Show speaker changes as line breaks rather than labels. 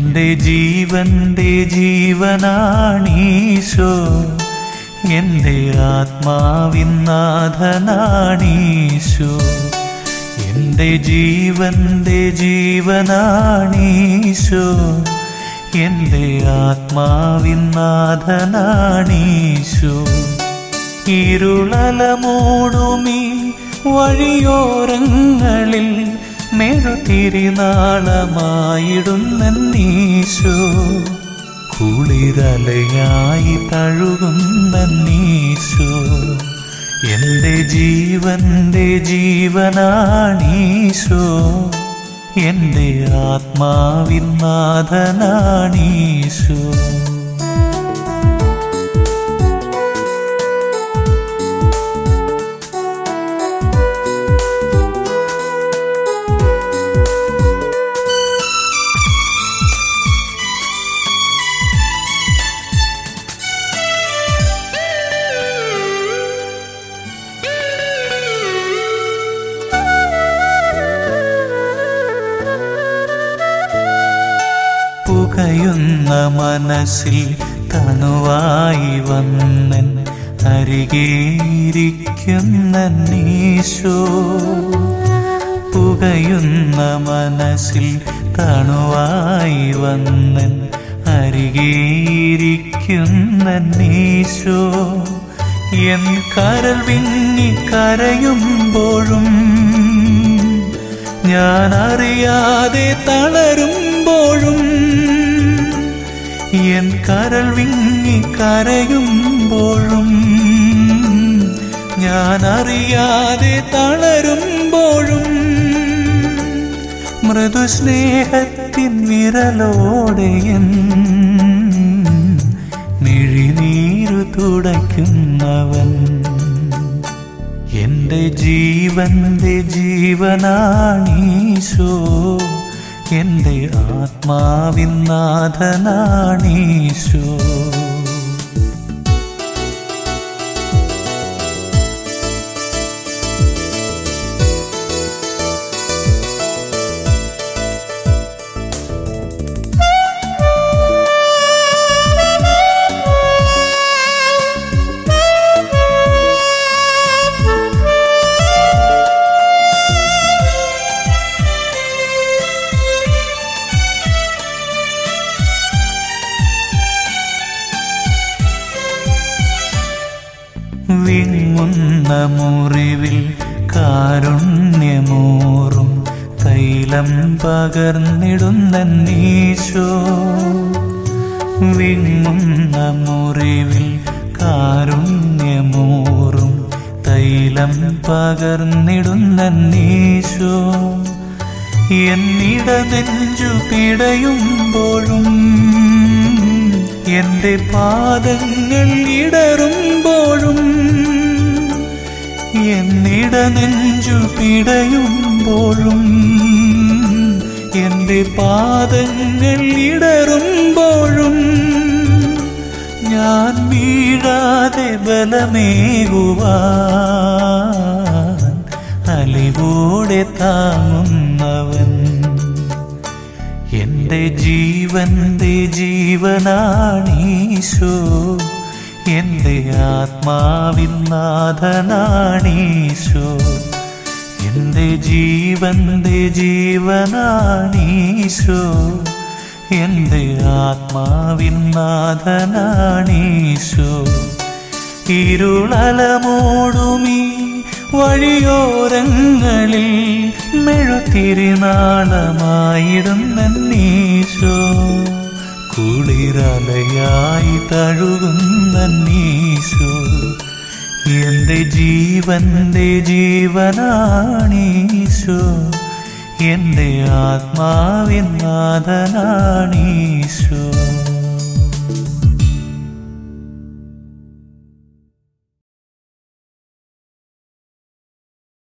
എന്റെ ജീവന്റെ ജീവനാണീശോ എന്റെ ആത്മാവിനാഥനാണീശോ എന്റെ ജീവന്റെ ജീവനാണീശോ എന്റെ ആത്മാവിനാഥനാണീശോ ഇരുളല മൂടുമീ വഴിയോരങ്ങളിൽ മെഴുതിരിനാളമായിടുന്നീശോ കുളിരലയായി തഴുകുന്നീശോ എന്റെ ജീവന്റെ ജീവനാണീശോ എന്റെ ആത്മാവിനാഥനാണീശോ പുകയുന്ന മനസ്സിൽ തണുവായി വന്നൻ അരികേരിക്കുന്ന നീശോ പുകയുന്ന മനസ്സിൽ തണുവായി വന്നൻ അരികേരിക്കുന്ന നീശോ എൻ കരൾ വിങ്ങി കരയുമ്പോഴും ഞാൻ അറിയാതെ തളരുമ്പോഴും എൻ കരൾ വിങ്ങി കരയുമ്പോഴും ഞാൻ അറിയാതെ തളരുമ്പോഴും മൃദുസ്നേഹത്തിൻ വിരലോടെയൻ മിഴിനീരു തുടയ്ക്കുന്നവൻ എന്റെ ജീവന്റെ ജീവനാണീശോ എന്റെ ആത്മാവിനാഥനാണീശോ വിങ്ങുന്ന മുറിവിൽ കാരുണ്യമൂറും തൈലം പകർന്നിടുന്ന നീശോ വിങ്ങുന്ന മുറിവിൽ കാരുണ്യമൂറും തൈലം പകർന്നിടുന്ന നീശോ എന്നിട നെഞ്ചു പിടയുമ്പോഴും എന്റെ പാദങ്ങൾ ഇടറുമ്പോഴും എന്നിട നെഞ്ചു പിടയുമ്പോഴും എന്റെ പാദങ്ങൾ ഇടറുമ്പോഴും ഞാൻ വീഴാതെ ബലമേകുവാൻ അലിവോടെ താങ്ങുന്നവൻ എന്റെ ജീവന്റെ ജീവനാണീശോ എന്റെ ആത്മാവിനാഥനാണീശോ എന്റെ ജീവന്റെ ജീവനാണീശോ എന്റെ ആത്മാവിനാഥനാണീശോ ഇരുളല മൂടുമീ വഴിയോരങ്ങളിൽ മെഴുത്തിരിനാളമായിടുന്നീശോ കുളിരലയായി തഴുകുന്നീശോ എന്റെ ജീവന്റെ ജീവനാണീശോ എന്റെ ആത്മാവിൻ നാഥനാണീശോ